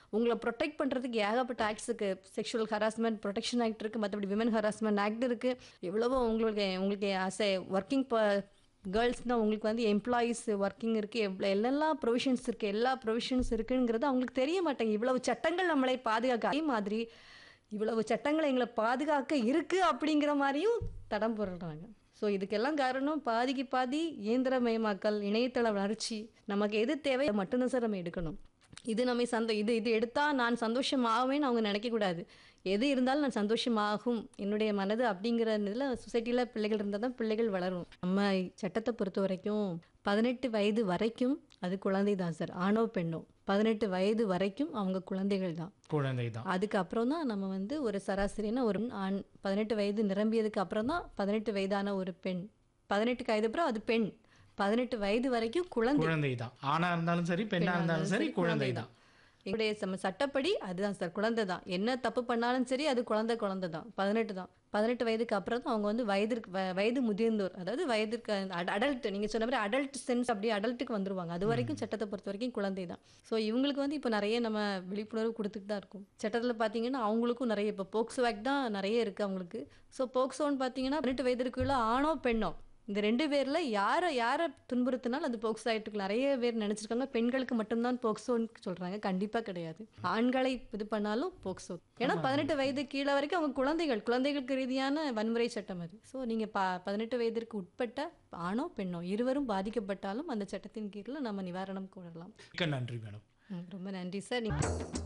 உங்களை ப்ரொடெக்ட் பண்ணுறதுக்கு ஏகப்பட்ட ஆக்ட்ஸுக்கு செக்ஷுவல் ஹராஸ்மெண்ட் ப்ரொடெக்ஷன் ஆக்ட் இருக்குது மற்றபடி விமன் ஹராஸ்மெண்ட் ஆக்ட் இருக்குது எவ்வளவோ உங்களுக்கு உங்களுக்கு ஆஸ் ஏ ஒர்க்கிங் கேர்ள்ஸ்னால் உங்களுக்கு வந்து எம்ப்ளாயீஸ் ஒர்க்கிங் இருக்குது எவ்வளோ எல்லாம் ப்ரொவிஷன்ஸ் இருக்குது எல்லா ப்ரொவிஷன்ஸ் இருக்குங்கிறது அவங்களுக்கு தெரிய மாட்டேங்க இவ்வளவு சட்டங்கள் நம்மளை பாதுகாக்க அதே மாதிரி இவ்வளவு சட்டங்கள் எங்களை பாதுகாக்க இருக்குது அப்படிங்கிற மாதிரியும் தடம் போடுறாங்க ஸோ இதுக்கெல்லாம் காரணம் பாதிக்கு பாதி இயந்திரமயமாக்கல் இணையதள வளர்ச்சி நமக்கு எது தேவை அதை மட்டும்தான் சார் நம்ம எடுக்கணும் இது நம்ம சந்தோ இது இது எடுத்தால் நான் சந்தோஷமாகுவேன்னு அவங்க நினைக்கக்கூடாது எது இருந்தாலும் நான் சந்தோஷமாகும் என்னுடைய மனது அப்படிங்கிற இதில் சொசைட்டியில் பிள்ளைகள் இருந்தால் தான் பிள்ளைகள் வளரும் நம்ம சட்டத்தை பொறுத்த வரைக்கும் பதினெட்டு வயது வரைக்கும் அது குழந்தை தான் சார் ஆணோ பெண்ணோ பதினெட்டு வயது வரைக்கும் அவங்க குழந்தைகள் தான் குழந்தை தான் அதுக்கப்புறம் தான் நம்ம வந்து ஒரு சராசரினா ஒரு ஆண் பதினெட்டு வயது நிரம்பியதுக்கு அப்புறம் தான் பதினெட்டு வயதான ஒரு பெண் பதினெட்டுக்கு வயது அப்புறம் அது பெண் பதினெட்டு வயது வரைக்கும் குழந்தை குழந்தை தான் ஆணா இருந்தாலும் சரி பெண்ணா இருந்தாலும் சரி குழந்தை தான் எங்களுடைய நம்ம சட்டப்படி அதுதான் சார் குழந்தை தான் என்ன தப்பு பண்ணாலும் சரி அது குழந்தை குழந்தை தான் பதினெட்டு தான் பதினெட்டு வயதுக்கு அப்புறம் தான் அவங்க வந்து வயதிற்கு வ- வயது முதிர்ந்தோர் அதாவது வயதிற்கு அடல்ட் நீங்கள் சொன்ன மாதிரி அடல்ட் சென்ஸ் அப்படியே அடல்ட்டுக்கு வந்துருவாங்க அது வரைக்கும் சட்டத்தை பொறுத்த வரைக்கும் குழந்தை தான் ஸோ இவங்களுக்கு வந்து இப்போ நிறைய நம்ம விழிப்புணர்வு கொடுத்துட்டு தான் இருக்கும் சட்டத்தில் பார்த்தீங்கன்னா அவங்களுக்கும் நிறைய இப்போ போக்சோ ஆக்ட் தான் நிறைய இருக்குது அவங்களுக்கு ஸோ போக்சோன்னு பார்த்தீங்கன்னா பதினெட்டு வயதிற்குள்ள ஆணோ பெண்ணோ இந்த ரெண்டு பேர்ல யாரை யாரை துன்புறுத்தினாலும் அது போக்சோ ஆயிட்டு நிறைய பேர் நினைச்சிருக்காங்க பெண்களுக்கு மட்டும்தான் போக்சோன்னு சொல்றாங்க கண்டிப்பா கிடையாது ஆண்களை இது பண்ணாலும் போக்சோ ஏன்னா பதினெட்டு வயது கீழே வரைக்கும் அவங்க குழந்தைகள் குழந்தைகளுக்கு ரீதியான வன்முறை சட்டம் அது ஸோ நீங்க ப பதினெட்டு வயதிற்கு உட்பட்ட ஆணோ பெண்ணோ இருவரும் பாதிக்கப்பட்டாலும் அந்த சட்டத்தின் கீழே நம்ம நிவாரணம் கூடலாம் மிக்க நன்றி மேடம் ம், ரொம்ப நன்றி சார் நீங்க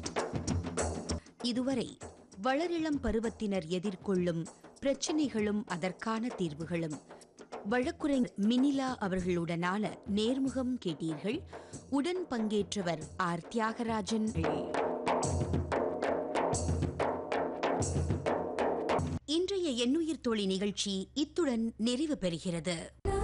இதுவரை வளரிளம் பருவத்தினர் எதிர்கொள்ளும் பிரச்சனைகளும் அதற்கான தீர்வுகளும் வழக்குரைஞர் மினிலா அவர்களுடனான நேர்முகம் கேட்டீர்கள் உடன் பங்கேற்றவர் ஆர் தியாகராஜன் இன்றைய எண்ணுயிர் தோழி நிகழ்ச்சி இத்துடன் நிறைவு பெறுகிறது